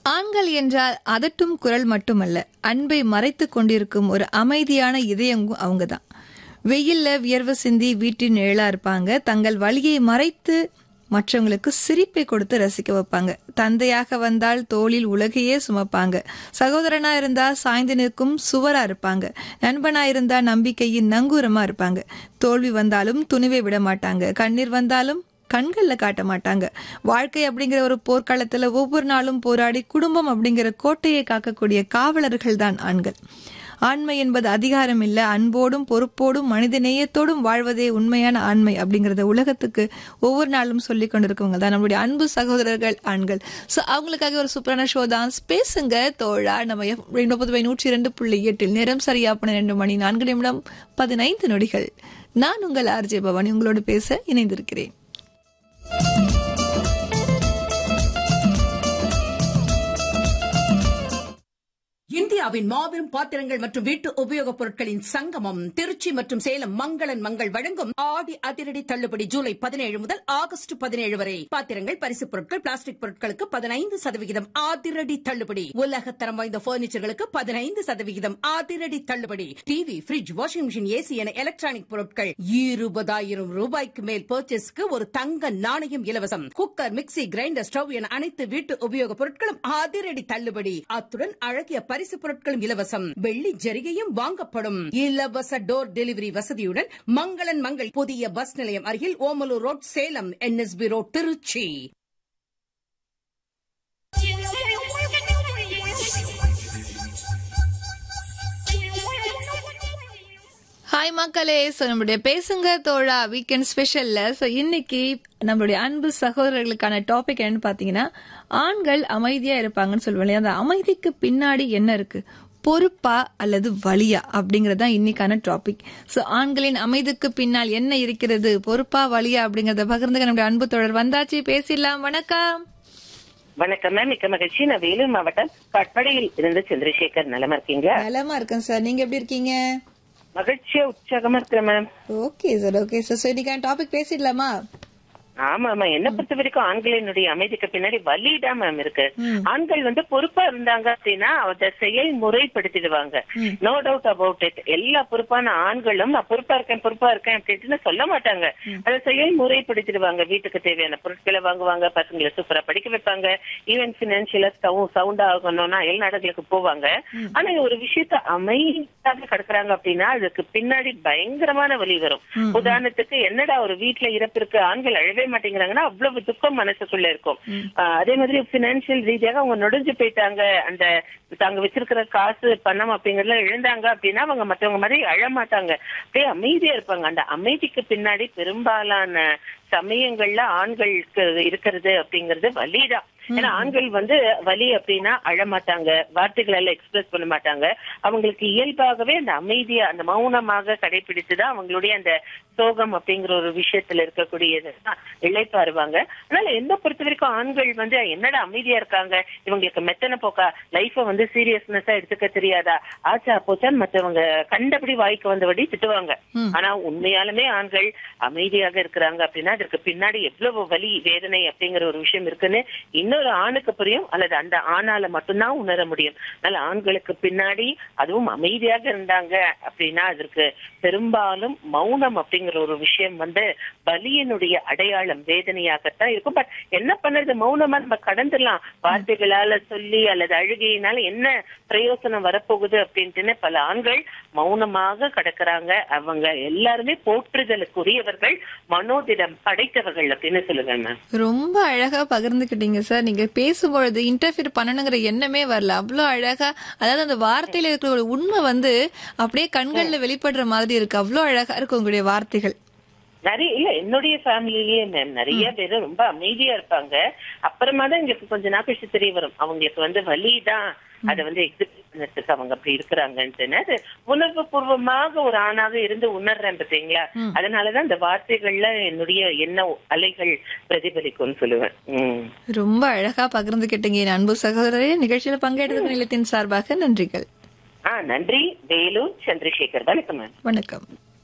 ஆண்கள் என்றால் அதட்டும் குரல் மட்டுமல்ல அன்பை மறைத்து கொண்டிருக்கும் ஒரு அமைதியான இதயம் அவங்க தான் வெயில்ல வியர்வை சிந்தி வீட்டின் நிழலா இருப்பாங்க தங்கள் வழியை மறைத்து மற்றவங்களுக்கு சிரிப்பை கொடுத்து ரசிக்க வைப்பாங்க தந்தையாக வந்தால் தோளில் உலகையே சுமப்பாங்க சகோதரனா இருந்தா சாய்ந்து நிற்கும் சுவரா இருப்பாங்க நண்பனா இருந்தா நம்பிக்கையின் நங்கூரமா இருப்பாங்க தோல்வி வந்தாலும் துணிவை விட மாட்டாங்க கண்ணீர் வந்தாலும் கண்கள்ல காட்ட மாட்டாங்க வாழ்க்கை அப்படிங்கிற ஒரு போர்க்களத்துல ஒவ்வொரு நாளும் போராடி குடும்பம் அப்படிங்கிற கோட்டையை காக்கக்கூடிய காவலர்கள் தான் ஆண்கள் ஆண்மை என்பது அதிகாரம் இல்ல அன்போடும் பொறுப்போடும் மனித நேயத்தோடும் வாழ்வதே உண்மையான ஆண்மை அப்படிங்கறத உலகத்துக்கு ஒவ்வொரு நாளும் சொல்லிக் கொண்டிருக்கவங்க தான் நம்மளுடைய அன்பு சகோதரர்கள் ஆண்கள் சோ அவங்களுக்காக ஒரு சூப்பரான ஷோ தான் பேசுங்க தோழா நம்ம முப்பது நூற்றி இரண்டு புள்ளி எட்டில் நேரம் சரியா பன்னிரண்டு மணி நான்கு நிமிடம் பதினைந்து நொடிகள் நான் உங்கள் ஆர்ஜே பவானி உங்களோடு பேச இணைந்திருக்கிறேன் இந்தியாவின் மாபெரும் பாத்திரங்கள் மற்றும் வீட்டு உபயோகப் பொருட்களின் சங்கமம் திருச்சி மற்றும் சேலம் மங்களன் மங்கள் வழங்கும் ஆடி அதிரடி தள்ளுபடி ஜூலை பதினேழு முதல் ஆகஸ்ட் பதினேழு வரை பாத்திரங்கள் பரிசுப் பொருட்கள் பிளாஸ்டிக் பொருட்களுக்கு பதினைந்து சதவிகிதம் அதிரடி தள்ளுபடி உலகத்தரம் வாய்ந்த பர்னிச்சர்களுக்கு பதினைந்து சதவிகிதம் அதிரடி தள்ளுபடி TV fridge washing machine AC என எலக்ட்ரானிக் பொருட்கள் இருபதாயிரம் ரூபாய்க்கு மேல் பர்ச்சேஸ்க்கு ஒரு தங்க நாணயம் இலவசம் குக்கர் மிக்சி கிரைண்டர் ஸ்டவ் என அனைத்து வீட்டு உபயோகப் பொருட்களும் அதிரடி தள்ளுபடி அத்துடன் அழகிய பரிசு பொருட்களும் இலவசம் வெள்ளி ஜரிகையும் வாங்கப்படும் இலவச டோர் டெலிவரி வசதியுடன் மங்களன் மங்கள் புதிய பஸ் நிலையம் அருகில் Omalur road Salem NSB road Trichy hi மக்களே ஸோ நம்மளுடைய பேசுங்க தோழா வீக்கெண்ட் ஸ்பெஷல்ல ஸோ இன்னைக்கு நம்மளுடைய அன்பு சகோதரர்களுக்கான டாபிக் என்னன்னு பாத்தீங்கன்னா ஆண்கள் அமைதியா இருப்பாங்கன்னு சொல்லுவோம் இல்லையா அந்த அமைதிக்கு பின்னாடி என்ன இருக்கு பொறுப்பா அல்லது வலியா அப்படிங்கறது தான் இன்னைக்கான டாபிக் சோ ஆண்களின் அமைதிக்கு பின்னால் என்ன இருக்கிறது பொறுப்பா வலியா அப்படிங்கறத பகிர்ந்துக்க நம்முடைய அன்பு தோழர் வந்தாச்சு பேசிடலாம் வணக்கம் வணக்கம் மேம் மிக்க மகிழ்ச்சி நான் வேலூர் மாவட்டம் கட்படையில் இருந்து சந்திரசேகர் நலமா இருக்கீங்க நலமா இருக்கேன் சார் நீங்க எப்படி இருக்கீங்க மகிழ்ச்சியா உற்சாகமா இருக்கிறேன் ma'am okay sir okay sir so இன்னைக்கான டாபிக் பேசிடலாமா ஆமா ஆமா என்ன பொறுத்த வரைக்கும் ஆண்களினுடைய அமைதிக்கு பின்னாடி வலிதான் மேம் இருக்கு ஆண்கள் வந்து பொறுப்பா இருந்தாங்க அப்படின்னா அதை செயல்முறைப்படுத்திடுவாங்க நோ டவுட் அபவுட் இட் எல்லா பொறுப்பான ஆண்களும் நான் பொறுப்பா இருக்கேன் பொறுப்பா இருக்கேன் அப்படின்ட்டு சொல்ல மாட்டாங்க அதை செயல்முறைப்படுத்திடுவாங்க வீட்டுக்கு தேவையான பொருட்களை வாங்குவாங்க பசங்களை சூப்பரா படிக்க வைப்பாங்க ஈவன் பினான்சியலா சவுண்ட் ஆகணும்னா அயல் நாடுகளுக்கு போவாங்க ஆனா ஒரு விஷயத்த அமைதியாக கிடக்குறாங்க அப்படின்னா அதுக்கு பின்னாடி பயங்கரமான வலி வரும் உதாரணத்துக்கு என்னடா ஒரு வீட்டுல இறப்பிற்கு ஆண்கள் அழவே மாட்டேங்கிறாங்கன்னா அவ்வளவு துக்கம் மனசுக்குள்ள இருக்கும் ஆஹ் அதே மாதிரி பினான்சியல் ரீதியாக அவங்க நொடிஞ்சு போயிட்டாங்க அந்த தாங்க வச்சிருக்கிற காசு பணம் அப்படிங்கறதுல இழந்தாங்க அப்படின்னா அவங்க மத்தவங்க மாதிரி அழ மாட்டாங்க அப்படியே அமைதியா இருப்பாங்க அந்த அமைதிக்கு பின்னாடி பெரும்பாலான சமயங்கள்ல ஆண்களுக்கு இருக்கிறது அப்படிங்கறது வலிதான் ஏன்னா ஆண்கள் வந்து வலி அப்படின்னா அழமாட்டாங்க வார்த்தைகளால எக்ஸ்பிரஸ் பண்ண மாட்டாங்க அவங்களுக்கு இயல்பாகவே அந்த அமைதியா அந்த மௌனமாக கடைபிடித்துதான் அவங்களுடைய அந்த சோகம் அப்படிங்கிற ஒரு விஷயத்துல இருக்கக்கூடியது இழைப்பாருவாங்க அதனால என்ன பொறுத்த வரைக்கும் ஆண்கள் வந்து என்னடா அமைதியா இருக்காங்க இவங்களுக்கு மெத்தனை போக்கா லைஃப வந்து சீரியஸ்னஸா எடுத்துக்க தெரியாதா ஆச்சா போச்சான்னு மத்தவங்க கண்டபடி வாய்க்கு வந்தபடி திட்டுவாங்க ஆனா உண்மையாலுமே ஆண்கள் அமைதியாக இருக்கிறாங்க அப்படின்னா அதற்கு பின்னாடி எவ்வளவு வலி வேதனை அப்படிங்கிற ஒரு விஷயம் இருக்குன்னு இன்னொரு ஆணுக்கு புரியும் அல்லது அந்த ஆணால மட்டும்தான் உணர முடியும் அதனால ஆண்களுக்கு பின்னாடி அதுவும் அமைதியாக இருந்தாங்க அப்படின்னா அதற்கு பெரும்பாலும் மௌனம் அப்படிங்கிற ஒரு விஷயம் வந்து வலியினுடைய அடையாளம் வேதனையாகத்தான் இருக்கும் பட் என்ன பண்ணது மௌனமா நம்ம கடந்துடலாம் வார்த்தைகளால சொல்லி அல்லது அழுகையினால என்ன பிரயோசனம் வரப்போகுது அப்படின்ட்டுன்னு பல ஆண்கள் மௌனமாக கடக்குறாங்க அவங்க எல்லாருமே போற்றுதலுக்குரியவர்கள் மனோதிடம் படைத்தவர்கள் அப்படின்னு சொல்லுவேன் மேம் ரொம்ப அழகா பகிர்ந்துக்கிட்டீங்க சார் நீங்க பேசும்பொழுது இன்டர்ஃபியர் பண்ணணுங்கிற எண்ணமே வரல அவ்வளவு அழகா அதாவது அந்த வார்த்தையில இருக்கிற ஒரு உண்மை வந்து அப்படியே கண்கள்ல வெளிப்படுற மாதிரி இருக்கு அவ்வளவு அழகா இருக்கு உங்களுடைய வார்த்தைகள் நிறைய இல்ல என்னுடைய ஃபேமிலிலேயே மேம் நிறைய பேர் ரொம்ப அமைதியா இருப்பாங்க அப்புறமா தான் எங்களுக்கு கொஞ்ச நாள் கழிச்சு தெரிய வரும் அவங்களுக்கு வந்து வலிதான் அதை வந்து எக்ஸிபிட் பண்ணதுக்கு அவங்க அப்படி இருக்கிறாங்கன்ட்டு அது உணர்வு பூர்வமாக ஒரு ஆணாக இருந்து உணர்றேன் பார்த்தீங்களா அதனாலதான் இந்த வார்த்தைகள்ல என்னுடைய எண்ண அலைகள் பிரதிபலிக்கும்னு சொல்லுவேன் உம் ரொம்ப அழகா பகிர்ந்துக்கிட்டீங்க என் அன்பு சகோதரரே நிகழ்ச்சியில பங்கெடுத்த நிலையத்தின் சார்பாக நன்றிகள் ஆ நன்றி வேலூர் சந்திரசேகர் வணக்கம் மேம் வணக்கம்